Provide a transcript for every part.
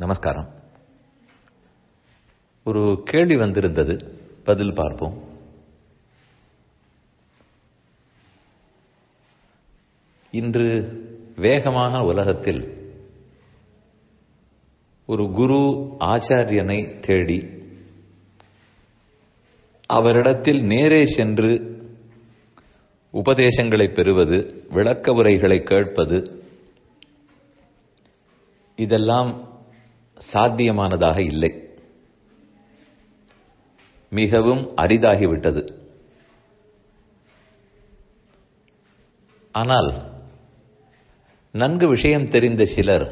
நமஸ்காரம் ஒரு கேள்வி வந்திருந்தது பதில் பார்ப்போம் இன்று வேகமான உலகத்தில் ஒரு குரு ஆச்சாரியனை தேடி அவரிடத்தில் நேரே சென்று உபதேசங்களை பெறுவது விளக்க உரைகளை கேட்பது இதெல்லாம் சாத்தியமானதாக இல்லை மிகவும் அரிதாகிவிட்டது ஆனால் நன்கு விஷயம் தெரிந்த சிலர்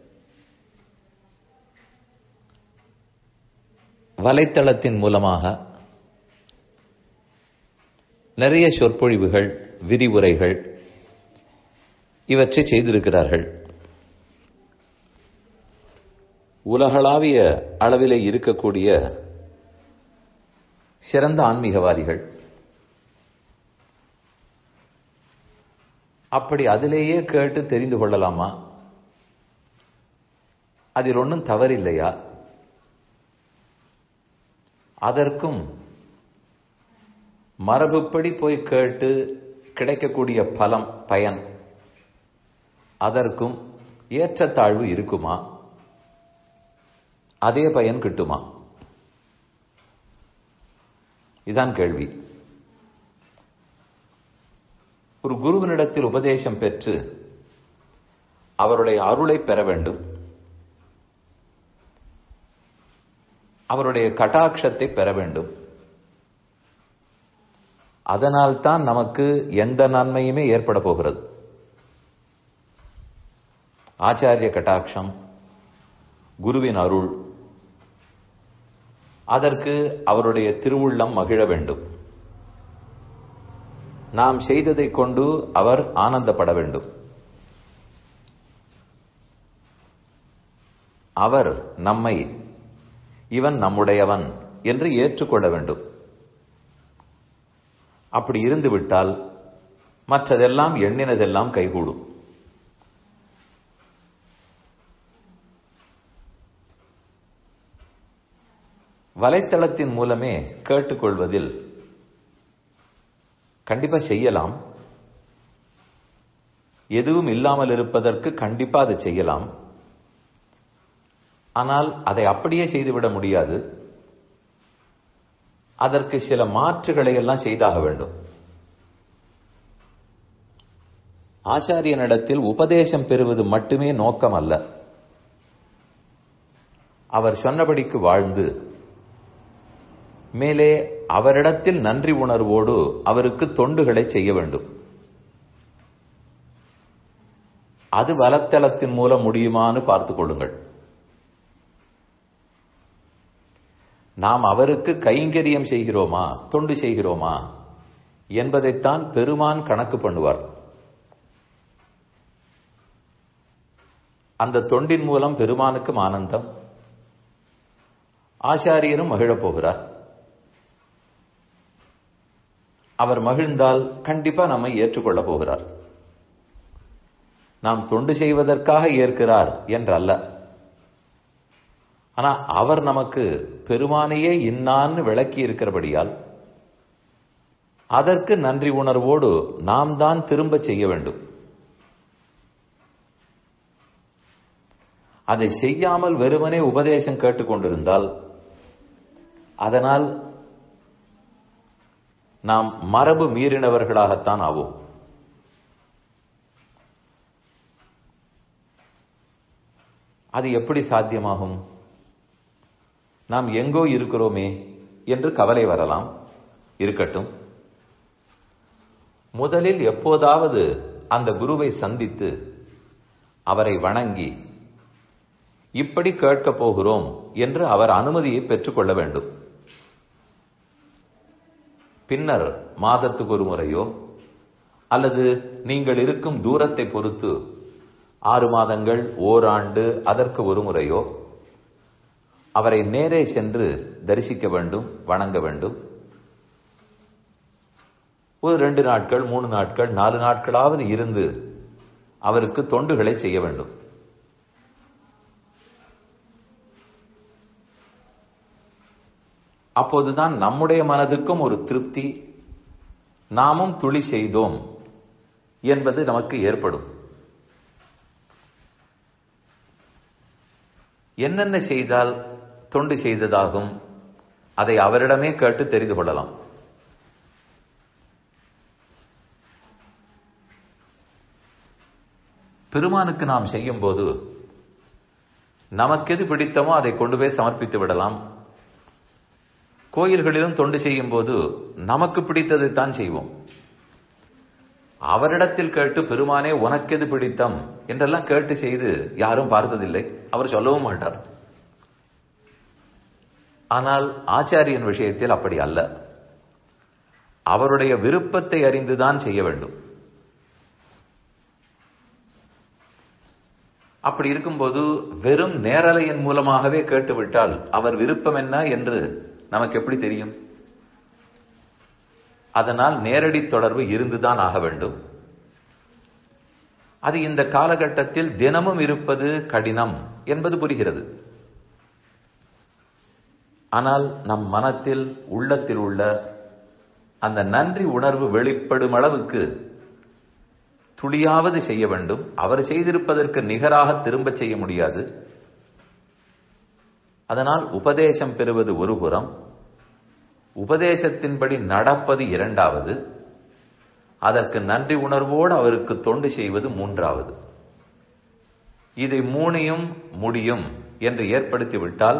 வலைத்தளத்தின் மூலமாக நிறைய சொற்பொழிவுகள் விரிவுரைகள் இவற்றை செய்திருக்கிறார்கள் உலகளாவிய அளவிலே இருக்கக்கூடிய சிறந்த ஆன்மீகவாதிகள் அப்படி அதிலேயே கேட்டு தெரிந்து கொள்ளலாமா அதில் ஒன்றும் தவறில்லையா அதற்கும் மரபுப்படி போய் கேட்டு கிடைக்கக்கூடிய பலம் பயன் அதற்கும் ஏற்றத்தாழ்வு இருக்குமா அதே பயன் கிட்டுமா இதான் கேள்வி ஒரு குருவனிடத்தில் உபதேசம் பெற்று அவருடைய அருளை பெற வேண்டும் அவருடைய கட்டாட்சத்தை பெற வேண்டும் அதனால் தான் நமக்கு எந்த நன்மையுமே ஏற்பட போகிறது ஆச்சாரிய கட்டாட்சம் குருவின் அருள் அதற்கு அவருடைய திருவுள்ளம் மகிழ வேண்டும் நாம் செய்ததை கொண்டு அவர் ஆனந்தப்பட வேண்டும் அவர் நம்மை இவன் நம்முடையவன் என்று ஏற்றுக்கொள்ள வேண்டும் அப்படி இருந்துவிட்டால் மற்றதெல்லாம் எண்ணினதெல்லாம் கைகூடும் வலைத்தளத்தின் மூலமே கேட்டுக்கொள்வதில் கண்டிப்பா செய்யலாம் எதுவும் இல்லாமல் இருப்பதற்கு கண்டிப்பா அதை செய்யலாம் ஆனால் அதை அப்படியே செய்துவிட முடியாது அதற்கு சில மாற்றுகளை எல்லாம் செய்தாக வேண்டும் ஆச்சாரியனிடத்தில் உபதேசம் பெறுவது மட்டுமே நோக்கம் அல்ல அவர் சொன்னபடிக்கு வாழ்ந்து மேலே அவரிடத்தில் நன்றி உணர்வோடு அவருக்கு தொண்டுகளை செய்ய வேண்டும் அது வலத்தளத்தின் மூலம் முடியுமான்னு பார்த்துக் கொள்ளுங்கள் நாம் அவருக்கு கைங்கரியம் செய்கிறோமா தொண்டு செய்கிறோமா என்பதைத்தான் பெருமான் கணக்கு பண்ணுவார் அந்த தொண்டின் மூலம் பெருமானுக்கும் ஆனந்தம் ஆச்சாரியரும் மகிழப் போகிறார் அவர் மகிழ்ந்தால் கண்டிப்பா நம்மை ஏற்றுக்கொள்ளப் போகிறார் நாம் தொண்டு செய்வதற்காக ஏற்கிறார் என்றல்ல ஆனா அவர் நமக்கு பெருமானையே இன்னான்னு விளக்கி இருக்கிறபடியால் அதற்கு நன்றி உணர்வோடு நாம் தான் திரும்ப செய்ய வேண்டும் அதை செய்யாமல் வெறுமனே உபதேசம் கேட்டுக்கொண்டிருந்தால் அதனால் நாம் மரபு மீறினவர்களாகத்தான் ஆவோம் அது எப்படி சாத்தியமாகும் நாம் எங்கோ இருக்கிறோமே என்று கவலை வரலாம் இருக்கட்டும் முதலில் எப்போதாவது அந்த குருவை சந்தித்து அவரை வணங்கி இப்படி கேட்கப் போகிறோம் என்று அவர் அனுமதியை பெற்றுக்கொள்ள வேண்டும் பின்னர் மாதத்துக்கு ஒரு முறையோ அல்லது நீங்கள் இருக்கும் தூரத்தை பொறுத்து ஆறு மாதங்கள் ஓராண்டு அதற்கு ஒரு முறையோ அவரை நேரே சென்று தரிசிக்க வேண்டும் வணங்க வேண்டும் ஒரு ரெண்டு நாட்கள் மூணு நாட்கள் நாலு நாட்களாவது இருந்து அவருக்கு தொண்டுகளை செய்ய வேண்டும் அப்போதுதான் நம்முடைய மனதுக்கும் ஒரு திருப்தி நாமும் துளி செய்தோம் என்பது நமக்கு ஏற்படும் என்னென்ன செய்தால் தொண்டு செய்ததாகும் அதை அவரிடமே கேட்டு தெரிந்து கொள்ளலாம் பெருமானுக்கு நாம் செய்யும் போது நமக்கு எது பிடித்தமோ அதை கொண்டு போய் சமர்ப்பித்து விடலாம் கோயில்களிலும் தொண்டு செய்யும் போது நமக்கு பிடித்ததை தான் செய்வோம் அவரிடத்தில் கேட்டு பெருமானே உனக்கு எது பிடித்தம் என்றெல்லாம் கேட்டு செய்து யாரும் பார்த்ததில்லை அவர் சொல்லவும் மாட்டார் ஆனால் ஆச்சாரியன் விஷயத்தில் அப்படி அல்ல அவருடைய விருப்பத்தை அறிந்துதான் செய்ய வேண்டும் அப்படி இருக்கும்போது வெறும் நேரலையின் மூலமாகவே கேட்டுவிட்டால் அவர் விருப்பம் என்ன என்று நமக்கு எப்படி தெரியும் அதனால் நேரடி தொடர்பு இருந்துதான் ஆக வேண்டும் அது இந்த காலகட்டத்தில் தினமும் இருப்பது கடினம் என்பது புரிகிறது ஆனால் நம் மனத்தில் உள்ளத்தில் உள்ள அந்த நன்றி உணர்வு வெளிப்படும் அளவுக்கு துளியாவது செய்ய வேண்டும் அவர் செய்திருப்பதற்கு நிகராக திரும்ப செய்ய முடியாது அதனால் உபதேசம் பெறுவது ஒரு புறம் உபதேசத்தின்படி நடப்பது இரண்டாவது அதற்கு நன்றி உணர்வோடு அவருக்கு தொண்டு செய்வது மூன்றாவது இதை மூணையும் முடியும் என்று ஏற்படுத்திவிட்டால்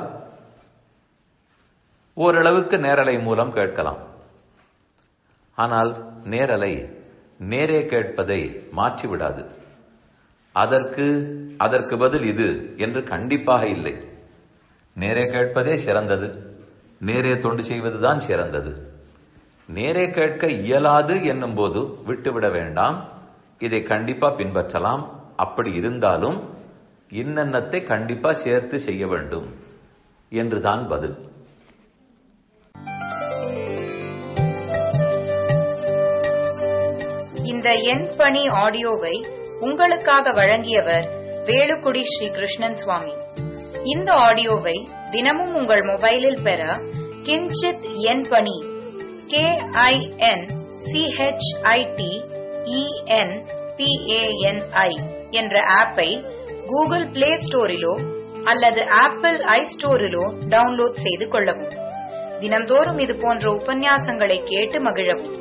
ஓரளவுக்கு நேரலை மூலம் கேட்கலாம் ஆனால் நேரலை நேரே கேட்பதை மாற்றிவிடாது அதற்கு அதற்கு பதில் இது என்று கண்டிப்பாக இல்லை நேரே கேட்பதே சிறந்தது நேரே தொண்டு செய்வதுதான் சிறந்தது நேரே கேட்க இயலாது என்னும் போது விட்டுவிட வேண்டாம் இதை கண்டிப்பா பின்பற்றலாம் அப்படி இருந்தாலும் இன்னென்னத்தை கண்டிப்பா சேர்த்து செய்ய வேண்டும் என்றுதான் பதில் இந்த எண் பணி ஆடியோவை உங்களுக்காக வழங்கியவர் வேலுக்குடி ஸ்ரீ கிருஷ்ணன் சுவாமி இந்த ஆடியோவை தினமும் உங்கள் மொபைலில் பெற கிஞ்சித் எண் பணி கே ஐ என் சிஹெச்ஐடி இஎன் பிஏஎன்ஐ என்ற ஆப்பை கூகுள் பிளே ஸ்டோரிலோ அல்லது ஆப்பிள் ஐ ஸ்டோரிலோ டவுன்லோட் செய்து கொள்ளவும் தினம்தோறும் இது போன்ற உபன்யாசங்களை கேட்டு மகிழவும்